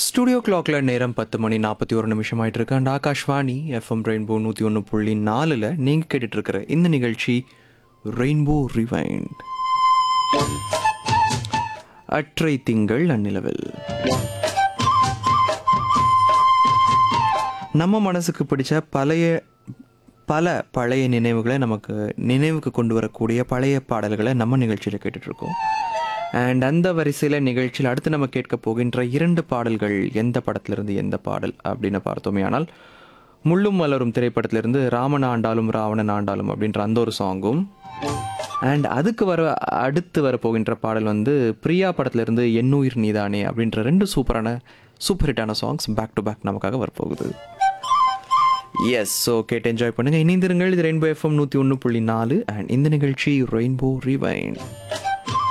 studio கிளாக்ல நேரம் பத்து மணி நாற்பத்தி ஒரு நிமிஷம் ஆயிட்டு இருக்கு அண்ட் ஆகாஷ்வாணி எஃப்எம் ரெயின்போ நூற்றி ஒன்று புள்ளி நாலில் நீங்கள் கேட்டுட்டு இருக்கிற இந்த நிகழ்ச்சி ரெயின்போ ரிவைண்ட் அற்றை திங்கள் அந்நிலவில் நம்ம மனசுக்கு பிடிச்ச பழைய பல பழைய நினைவுகளை நமக்கு நினைவுக்கு கொண்டு வரக்கூடிய பழைய பாடல்களை நம்ம நிகழ்ச்சியில் கேட்டுட்ருக்கோம் அண்ட் அந்த வரிசையில் நிகழ்ச்சியில் அடுத்து நம்ம கேட்க போகின்ற இரண்டு பாடல்கள் எந்த படத்திலிருந்து எந்த பாடல் அப்படின்னு பார்த்தோமே ஆனால் முள்ளும் மலரும் திரைப்படத்திலிருந்து ராமன் ஆண்டாலும் ராவணன் ஆண்டாலும் அப்படின்ற அந்த ஒரு சாங்கும் அண்ட் அதுக்கு வர அடுத்து வர போகின்ற பாடல் வந்து பிரியா படத்திலிருந்து எண்ணுயிர் நீதானே அப்படின்ற ரெண்டு சூப்பரான சூப்பர் ஹிட்டான சாங்ஸ் பேக் டு பேக் நமக்காக வரப்போகுது எஸ் ஸோ கேட்டு என்ஜாய் பண்ணுங்க இணைந்திருங்கள் இது ரெயின்போ எஃப்எம் நூற்றி ஒன்று புள்ளி நாலு அண்ட் இந்த நிகழ்ச்சி ரெயின்போ ரிவைன்